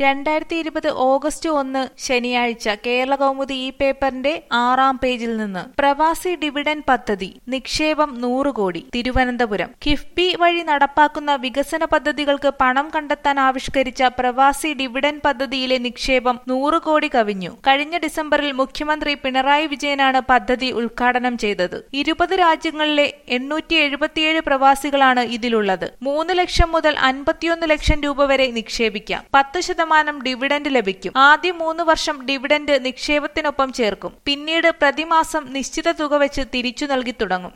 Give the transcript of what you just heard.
രണ്ടായിരത്തി ഇരുപത് ഓഗസ്റ്റ് ഒന്ന് ശനിയാഴ്ച കേരള കൗമുദി ഈ പേപ്പറിന്റെ ആറാം പേജിൽ നിന്ന് പ്രവാസി ഡിവിഡൻഡ് പദ്ധതി നിക്ഷേപം നൂറ് കോടി തിരുവനന്തപുരം കിഫ്ബി വഴി നടപ്പാക്കുന്ന വികസന പദ്ധതികൾക്ക് പണം കണ്ടെത്താൻ ആവിഷ്കരിച്ച പ്രവാസി ഡിവിഡൻഡ് പദ്ധതിയിലെ നിക്ഷേപം നൂറ് കോടി കവിഞ്ഞു കഴിഞ്ഞ ഡിസംബറിൽ മുഖ്യമന്ത്രി പിണറായി വിജയനാണ് പദ്ധതി ഉദ്ഘാടനം ചെയ്തത് ഇരുപത് രാജ്യങ്ങളിലെ എണ്ണൂറ്റി എഴുപത്തിയേഴ് പ്രവാസികളാണ് ഇതിലുള്ളത് മൂന്ന് ലക്ഷം മുതൽ അൻപത്തിയൊന്ന് ലക്ഷം രൂപ വരെ നിക്ഷേപിക്കാം പത്ത് ശതമാനം ഡിവിഡൻഡ് ലഭിക്കും ആദ്യ മൂന്ന് വർഷം ഡിവിഡൻഡ് നിക്ഷേപത്തിനൊപ്പം ചേർക്കും പിന്നീട് പ്രതിമാസം നിശ്ചിത തുക വെച്ച് തിരിച്ചു നൽകി തുടങ്ങും